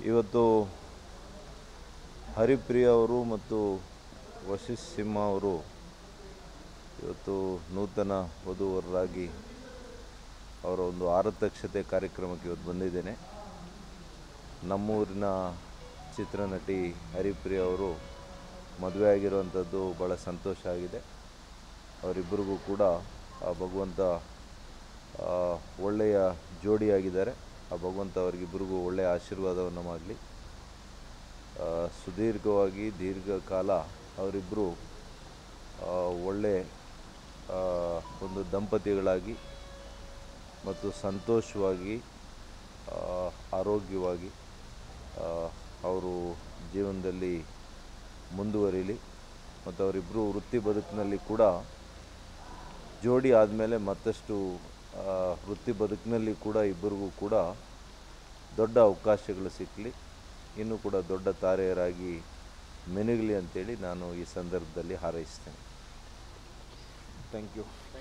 ಇವತ್ತು ಹರಿಪ್ರಿಯ ಅವರು ಮತ್ತು ವಶಿಷ್ ಸಿಂಹ ಅವರು ಇವತ್ತು ನೂತನ ವಧುವರರಾಗಿ ಅವರ ಒಂದು ಆರತಕ್ಷತೆ ಕಾರ್ಯಕ್ರಮಕ್ಕೆ ಇವತ್ತು ಬಂದಿದ್ದೇನೆ ನಮ್ಮೂರಿನ ಚಿತ್ರನಟಿ ಹರಿಪ್ರಿಯ ಅವರು ಮದುವೆ ಆಗಿರುವಂಥದ್ದು ಭಾಳ ಸಂತೋಷ ಆಗಿದೆ ಅವರಿಬ್ಬರಿಗೂ ಕೂಡ ಆ ಭಗವಂತ ಆ, ಒಳ್ಳೆಯ ಜೋಡಿಯಾಗಿದ್ದಾರೆ ಆ ಭಗವಂತ ಅವರಿಗಿಬ್ಬರಿಗೂ ಒಳ್ಳೆಯ ಆಶೀರ್ವಾದವನ್ನು ಮಾಡಲಿ ಸುದೀರ್ಘವಾಗಿ ದೀರ್ಘಕಾಲ ಅವರಿಬ್ಬರು ಒಳ್ಳೆ ಆ, ಒಂದು ದಂಪತಿಗಳಾಗಿ ಮತ್ತು ಸಂತೋಷವಾಗಿ ಆ, ಆರೋಗ್ಯವಾಗಿ ಆ, ಅವರು ಜೀವನದಲ್ಲಿ ಮುಂದುವರಿಲಿ ಮತ್ತು ಅವರಿಬ್ಬರು ವೃತ್ತಿ ಬದುಕಿನಲ್ಲಿ ಕೂಡ ಜೋಡಿ ಆದಮೇಲೆ ಮತ್ತಷ್ಟು ಆ, ವೃತ್ತಿ ಬದುಕಿನಲ್ಲಿ ಕೂಡ ಇಬ್ಬರಿಗೂ ಕೂಡ ದೊಡ್ಡ ಅವಕಾಶಗಳು ಸಿಕ್ಕಲಿ ಇನ್ನೂ ಕೂಡ ದೊಡ್ಡ ತಾರೆಯರಾಗಿ ಮಿನುಗಲಿ ಅಂತೇಳಿ ನಾನು ಈ ಸಂದರ್ಭದಲ್ಲಿ ಹಾರೈಸ್ತೇನೆ ಥ್ಯಾಂಕ್ ಯು